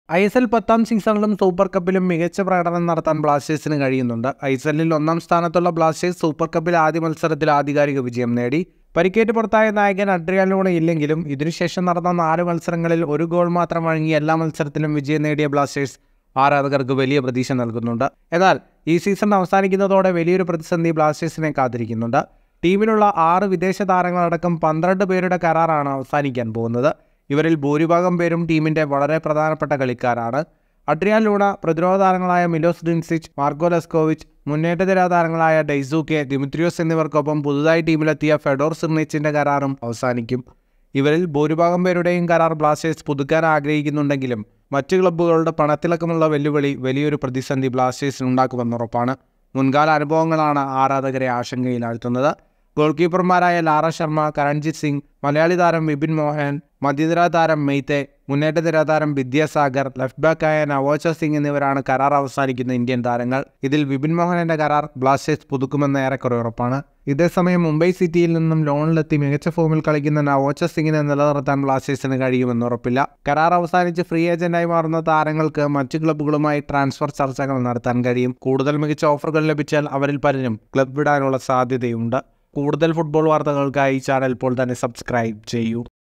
I S L പത്താം സീസണിലും super കപ്പിലും മികച്ച പ്രകടനം നടത്താൻ ബ്ലാസ്റ്റേഴ്സിന് കഴിയുന്നുണ്ട് ഐ എസ് എല്ലിൽ ഒന്നാം സ്ഥാനത്തുള്ള ബ്ലാസ്റ്റേഴ്സ് സൂപ്പർ കപ്പിൽ ആദ്യ മത്സരത്തിൽ ആധികാരിക വിജയം നേടി പരിക്കേറ്റ് പുറത്തായ നായകൻ അഡ്രിയാലൂടെ ഇല്ലെങ്കിലും ഇതിനുശേഷം നടന്ന നാല് മത്സരങ്ങളിൽ ഒരു ഗോൾ മാത്രം വഴങ്ങി എല്ലാ മത്സരത്തിലും വിജയം നേടിയ ബ്ലാസ്റ്റേഴ്സ് ആരാധകർക്ക് വലിയ പ്രതീക്ഷ നൽകുന്നുണ്ട് എന്നാൽ ഈ സീസൺ അവസാനിക്കുന്നതോടെ വലിയൊരു പ്രതിസന്ധി ബ്ലാസ്റ്റേഴ്സിനെ കാത്തിരിക്കുന്നുണ്ട് ടീമിലുള്ള ആറ് വിദേശ താരങ്ങളടക്കം പന്ത്രണ്ട് പേരുടെ കരാറാണ് അവസാനിക്കാൻ പോകുന്നത് ഇവരിൽ ഭൂരിഭാഗം പേരും ടീമിന്റെ വളരെ പ്രധാനപ്പെട്ട കളിക്കാരാണ് അഡ്രിയാൻ ലൂണ പ്രതിരോധ താരങ്ങളായ മിലോസ് ഡിൻസിച്ച് മാർക്കോ ലെസ്കോവിച്ച് മുന്നേറ്റനിര താരങ്ങളായ ഡൈസൂക്കെ ദിമിത്രിയോസ് എന്നിവർക്കൊപ്പം പുതുതായി ടീമിലെത്തിയ ഫെഡോർ സിർണിച്ചിന്റെ കരാറും അവസാനിക്കും ഇവരിൽ ഭൂരിഭാഗം പേരുടെയും കരാർ ബ്ലാസ്റ്റേഴ്സ് പുതുക്കാൻ ആഗ്രഹിക്കുന്നുണ്ടെങ്കിലും മറ്റ് ക്ലബ്ബുകളുടെ പണത്തിളക്കമുള്ള വെല്ലുവിളി വലിയൊരു പ്രതിസന്ധി ബ്ലാസ്റ്റേഴ്സിന് ഉണ്ടാക്കുമെന്നുറപ്പാണ് മുൻകാല അനുഭവങ്ങളാണ് ആരാധകരെ ആശങ്കയിലാഴ്ത്തുന്നത് ഗോൾ കീപ്പർമാരായ ലാറ ശർമ്മ കരൺജിത് സിംഗ് മലയാളി താരം വിപിൻ മോഹൻ മധ്യനിര താരം മെയ്ത്തെ മുന്നേറ്റ നിര താരം വിദ്യാസാഗർ ലെഫ്റ്റ് ബാക്കായ നവോച്ച സിംഗ് എന്നിവരാണ് കരാർ അവസാനിക്കുന്ന ഇന്ത്യൻ താരങ്ങൾ ഇതിൽ വിപിൻ മോഹനന്റെ കരാർ ബ്ലാസ്റ്റേഴ്സ് പുതുക്കുമെന്ന് ഏറെക്കുറെ ഉറപ്പാണ് ഇതേസമയം മുംബൈ സിറ്റിയിൽ നിന്നും ലോണിലെത്തി മികച്ച ഫോമിൽ കളിക്കുന്ന നവോച്ച സിംഗിനെ നിലനിർത്താൻ ബ്ലാസ്റ്റേഴ്സിന് കഴിയുമെന്ന് ഉറപ്പില്ല കരാർ അവസാനിച്ച് ഫ്രീ ഏജന്റായി മാറുന്ന താരങ്ങൾക്ക് മറ്റ് ക്ലബ്ബുകളുമായി ട്രാൻസ്ഫർ ചർച്ചകൾ നടത്താൻ കഴിയും കൂടുതൽ മികച്ച ഓഫറുകൾ ലഭിച്ചാൽ അവരിൽ പലരും ക്ലബ് വിടാനുള്ള സാധ്യതയുണ്ട് കൂടുതൽ ഫുട്ബോൾ വാർത്തകൾക്കായി ചാനൽ ഇപ്പോൾ തന്നെ സബ്സ്ക്രൈബ് ചെയ്യൂ